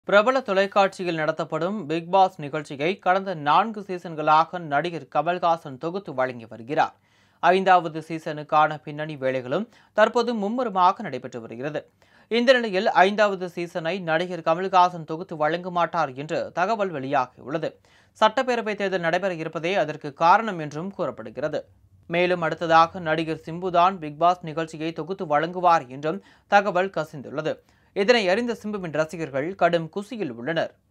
பிரபல தொலைக்காட்சியில் நடத்தப்படும் பிக் பாஸ் நிகழ்ச்சியை கடந்த நான்கு சீசன்களாக நடிகர் கமல்ஹாசன் தொகுத்து வழங்கி வருகிறார் ஐந்தாவது சீசனுக்கான பின்னணி வேலைகளும் தற்போது மும்முரமாக நடைபெற்று வருகிறது இந்த நிலையில் ஐந்தாவது சீசனை நடிகர் கமல்ஹாசன் தொகுத்து வழங்க மாட்டார் என்று தகவல் வெளியாகியுள்ளது சட்டப்பேரவைத் தேர்தல் நடைபெற இருப்பதே அதற்கு காரணம் என்றும் கூறப்படுகிறது மேலும் அடுத்ததாக நடிகர் சிம்புதான் பிக்பாஸ் நிகழ்ச்சியை தொகுத்து வழங்குவார் என்றும் தகவல் கசிந்துள்ளது இதனை அறிந்த சிம்புவின் ரசிகர்கள் கடும் குசியில் உள்ளனர்